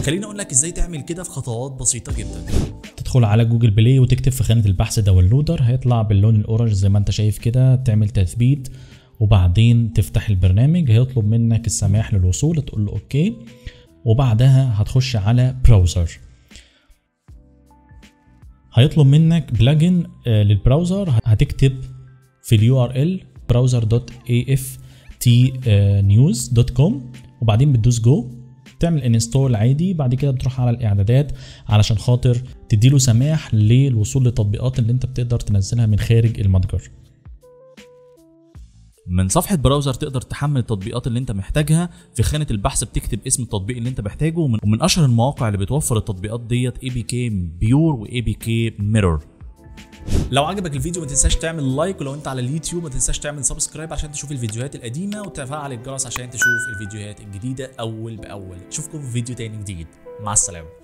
خليني اقول لك ازاي تعمل كده في خطوات بسيطه جدا تدخل على جوجل بلاي وتكتب في خانه البحث داونلودر هيطلع باللون الاورنج زي ما انت شايف كده تعمل تثبيت وبعدين تفتح البرنامج هيطلب منك السماح للوصول تقول له اوكي وبعدها هتخش على براوزر هيطلب منك بلجن للبراوزر هتكتب في اليو ار ال browser.aftnews.com وبعدين بتدوس جو تعمل انستول عادي بعد كده بتروح على الاعدادات علشان خاطر تديله سماح للوصول للتطبيقات اللي انت بتقدر تنزلها من خارج المتجر من صفحة براوزر تقدر تحمل التطبيقات اللي انت محتاجها في خانة البحث بتكتب اسم التطبيق اللي انت محتاجه ومن, ومن اشهر المواقع اللي بتوفر التطبيقات ديت اي بي كي بيور واي بي كي ميرور لو عجبك الفيديو ما تنساش تعمل لايك ولو انت على اليوتيوب ما تنساش تعمل سبسكرايب عشان تشوف الفيديوهات القديمه وتفعل الجرس عشان تشوف الفيديوهات الجديده اول باول اشوفكم في فيديو تاني جديد مع السلامه